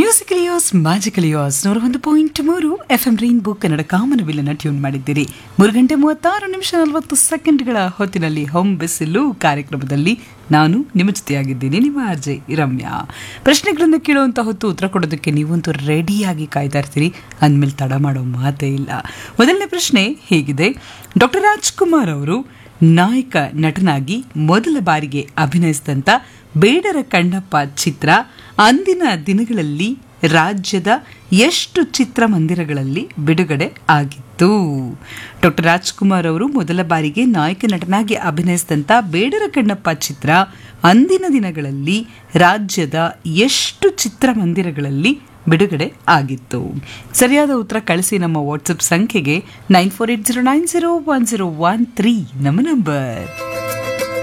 musical ಯೋಸ್ magical ಯೋಸ್ ನೂರ ಒಂದು point ಮೂರು ಎಫ್ ಎಂ ರೈನ್ಬೋ ಕನ್ನಡ ಕಾಮನವಿಲ್ಲನ ಟ್ಯೂನ್ ಮಾಡಿದ್ದೀರಿ ಮೂರು ಗಂಟೆ ಮೂವತ್ತಾರು ನಿಮಿಷ ನಲವತ್ತು ಸೆಕೆಂಡ್ಗಳ ಹೊತ್ತಿನಲ್ಲಿ ಹೊಂ ಬಿಸಿಲು ಕಾರ್ಯಕ್ರಮದಲ್ಲಿ ನಾನು ನಿಮ್ಮ ಜೊತೆಯಾಗಿದ್ದೀನಿ ನಿಮ್ಮ ಅರ್ಜೆ ರಮ್ಯಾ ಪ್ರಶ್ನೆಗಳನ್ನು ಕೇಳುವಂಥ ಹೊತ್ತು ಉತ್ತರ ಕೊಡೋದಕ್ಕೆ ನೀವಂತೂ ರೆಡಿಯಾಗಿ ಕಾಯ್ತಾ ಇರ್ತೀರಿ ಅಂದಮೇಲೆ ತಡ ಮಾಡೋ ಮಾತೇ ಇಲ್ಲ ಮೊದಲನೇ ಪ್ರಶ್ನೆ ಹೇಗಿದೆ ಡಾಕ್ಟರ್ ರಾಜ್ಕುಮಾರ್ ಅವರು ನಾಯಕ ನಟನಾಗಿ ಮೊದಲ ಬಾರಿಗೆ ಅಭಿನಯಿಸಿದಂಥ ಬೇಡರ ಕಣ್ಣಪ್ಪ ಚಿತ್ರ ಅಂದಿನ ದಿನಗಳಲ್ಲಿ ರಾಜ್ಯದ ಎಷ್ಟು ಚಿತ್ರಮಂದಿರಗಳಲ್ಲಿ ಬಿಡುಗಡೆ ಆಗಿತ್ತು ಡಾಕ್ಟರ್ ರಾಜ್ಕುಮಾರ್ ಅವರು ಮೊದಲ ಬಾರಿಗೆ ನಾಯಕ ನಟನಾಗಿ ಅಭಿನಯಿಸಿದಂಥ ಬೇಡರ ಕಣ್ಣಪ್ಪ ಚಿತ್ರ ಅಂದಿನ ದಿನಗಳಲ್ಲಿ ರಾಜ್ಯದ ಎಷ್ಟು ಚಿತ್ರಮಂದಿರಗಳಲ್ಲಿ ಬಿಡುಗಡೆ ಆಗಿತ್ತು ಸರಿಯಾದ ಉತ್ತರ ಕಳಿಸಿ ನಮ್ಮ ವಾಟ್ಸಪ್ ಸಂಖ್ಯೆಗೆ nine four eight zero nine zero one zero one three ನಮ್ಮ ನಂಬರ್